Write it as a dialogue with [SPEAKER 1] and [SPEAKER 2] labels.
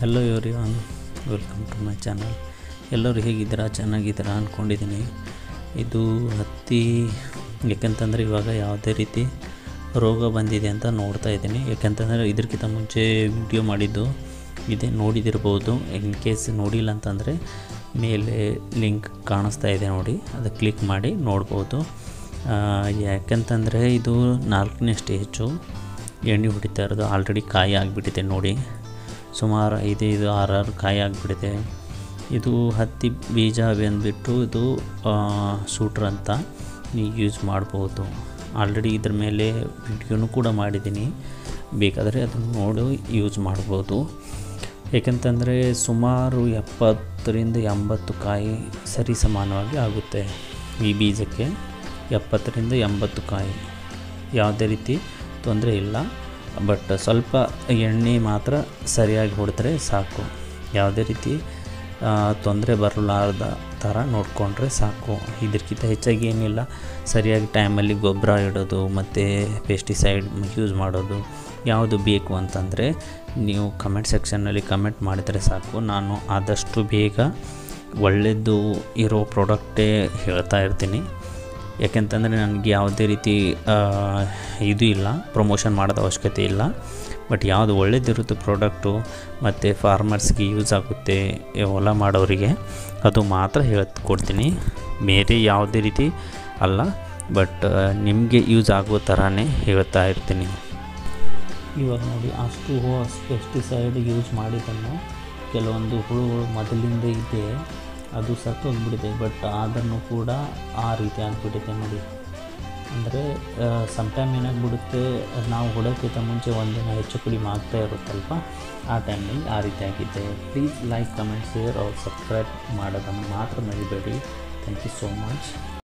[SPEAKER 1] hello everyone welcome to my channel ಎಲ್ಲರೂ ಹೇಗಿದ್ದೀರಾ ಚೆನ್ನಾಗಿದ್ದೀರಾ ಅಂದ್ಕೊಂಡಿದ್ದೀನಿ ಇದು ಹತ್ತಿ ಯಾಕೆಂತಂದರೆ ಇವಾಗ ಯಾವುದೇ ರೀತಿ ರೋಗ ಬಂದಿದೆ ಅಂತ ನೋಡ್ತಾ ಇದ್ದೀನಿ ಯಾಕೆಂತಂದರೆ ಇದಕ್ಕಿಂತ ಮುಂಚೆ ವಿಡಿಯೋ ಮಾಡಿದ್ದು ಇದೆ ನೋಡಿದಿರ್ಬೋದು ಇನ್ ಕೇಸ್ ನೋಡಿಲ್ಲ ಅಂತಂದರೆ ಮೇಲೆ ಲಿಂಕ್ ಕಾಣಿಸ್ತಾ ಇದೆ ನೋಡಿ ಅದು ಕ್ಲಿಕ್ ಮಾಡಿ ನೋಡ್ಬೋದು ಆ, ಯಾಕೆಂತಂದರೆ ಇದು ನಾಲ್ಕನೇ ಸ್ಟೇಜು ಎಣ್ಣೆ ಹೊಡಿತಾ ಇರೋದು ಆಲ್ರೆಡಿ ಕಾಯಿ ಆಗಿಬಿಟ್ಟಿದೆ ನೋಡಿ ಸುಮಾರು ಐದೈದು ಆರಾರು ಕಾಯಿ ಆಗಿಬಿಟ್ಟಿದೆ ಇದು ಹತ್ತಿ ಬೀಜ ಬಂದುಬಿಟ್ಟು ಇದು ಸೂಟ್ರ್ ಅಂತ ನೀವು ಯೂಸ್ ಮಾಡ್ಬೋದು ಆಲ್ರೆಡಿ ಇದ್ರ ಮೇಲೆ ವಿಡಿಯೋನು ಕೂಡ ಮಾಡಿದ್ದೀನಿ ಬೇಕಾದರೆ ಅದನ್ನು ನೋಡಿ ಯೂಸ್ ಮಾಡ್ಬೋದು ಏಕೆಂತಂದರೆ ಸುಮಾರು ಎಪ್ಪತ್ತರಿಂದ ಎಂಬತ್ತು ಕಾಯಿ ಸರಿ ಸಮಾನವಾಗಿ ಆಗುತ್ತೆ ಈ ಬೀಜಕ್ಕೆ ಎಪ್ಪತ್ತರಿಂದ ಎಂಬತ್ತು ಕಾಯಿ ಯಾವುದೇ ರೀತಿ ತೊಂದರೆ ಇಲ್ಲ ಬಟ್ ಸ್ವಲ್ಪ ಎಣ್ಣೆ ಮಾತ್ರ ಸರಿಯಾಗಿ ಹೊಡೆದ್ರೆ ಸಾಕು ಯಾವುದೇ ರೀತಿ ತೊಂದರೆ ಬರಲಾರ್ದ ಥರ ನೋಡಿಕೊಂಡ್ರೆ ಸಾಕು ಇದಕ್ಕಿಂತ ಹೆಚ್ಚಾಗಿ ಏನಿಲ್ಲ ಸರಿಯಾಗಿ ಟೈಮಲ್ಲಿ ಗೊಬ್ಬರ ಇಡೋದು ಮತ್ತು ಪೆಸ್ಟಿಸೈಡ್ ಯೂಸ್ ಮಾಡೋದು ಯಾವುದು ಬೇಕು ಅಂತಂದರೆ ನೀವು ಕಮೆಂಟ್ ಸೆಕ್ಷನ್ನಲ್ಲಿ ಕಮೆಂಟ್ ಮಾಡಿದರೆ ಸಾಕು ನಾನು ಆದಷ್ಟು ಬೇಗ ಒಳ್ಳೆಯದು ಇರೋ ಪ್ರಾಡಕ್ಟೇ ಹೇಳ್ತಾ ಇರ್ತೀನಿ ಯಾಕೆಂತಂದರೆ ನನಗೆ ಯಾವುದೇ ರೀತಿ ಆ, ಇದು ಇಲ್ಲ ಪ್ರಮೋಷನ್ ಮಾಡೋದು ಅವಶ್ಯಕತೆ ಇಲ್ಲ ಬಟ್ ಯಾವುದು ಒಳ್ಳೇದಿರುತ್ತೆ ಪ್ರಾಡಕ್ಟು ಮತ್ತು ಫಾರ್ಮರ್ಸ್ಗೆ ಯೂಸ್ ಆಗುತ್ತೆ ಈ ಹೊಲ ಮಾಡೋರಿಗೆ ಅದು ಮಾತ್ರ ಹೇಳ್ಕೊಡ್ತೀನಿ ಬೇರೆ ಯಾವುದೇ ರೀತಿ ಅಲ್ಲ ಬಟ್ ನಿಮಗೆ ಯೂಸ್ ಆಗೋ ಥರನೇ ಹೇಳ್ತಾ ಇರ್ತೀನಿ ಇವಾಗ ನೋಡಿ ಅಷ್ಟು ಪೆಸ್ಟಿಸೈಡ್ ಯೂಸ್ ಮಾಡಿದ್ದನ್ನು ಕೆಲವೊಂದು ಹುಳುಗಳು ಮೊದಲಿಂದ ಇದೆ ಅದು ಸತ್ತೋಗ್ಬಿಟ್ಟಿದೆ ಬಟ್ ಅದನ್ನು ಕೂಡ ಆ ರೀತಿ ಆಗಿಬಿಟ್ಟಿದೆ ನೋಡಿ ಅಂದರೆ ಸಮ್ಟೈಮ್ ಏನಾಗ್ಬಿಡುತ್ತೆ ನಾವು ಹೊಡೋಕ್ಕಿಂತ ಮುಂಚೆ ಒಂದಿನ ಹೆಚ್ಚು ಕಡಿಮೆ ಆಗ್ತಾ ಇರುತ್ತಲ್ವ ಆ ಟೈಮ್ನಲ್ಲಿ ಆ ರೀತಿ ಆಗಿದೆ ಪ್ಲೀಸ್ ಲೈಕ್ ಕಮೆಂಟ್ ಶೇರ್ ಅವ್ರು ಸಬ್ಸ್ಕ್ರೈಬ್ ಮಾಡೋದನ್ನು ಮಾತ್ರ ಮರಿಬೇಡಿ ಥ್ಯಾಂಕ್ ಯು ಸೋ ಮಚ್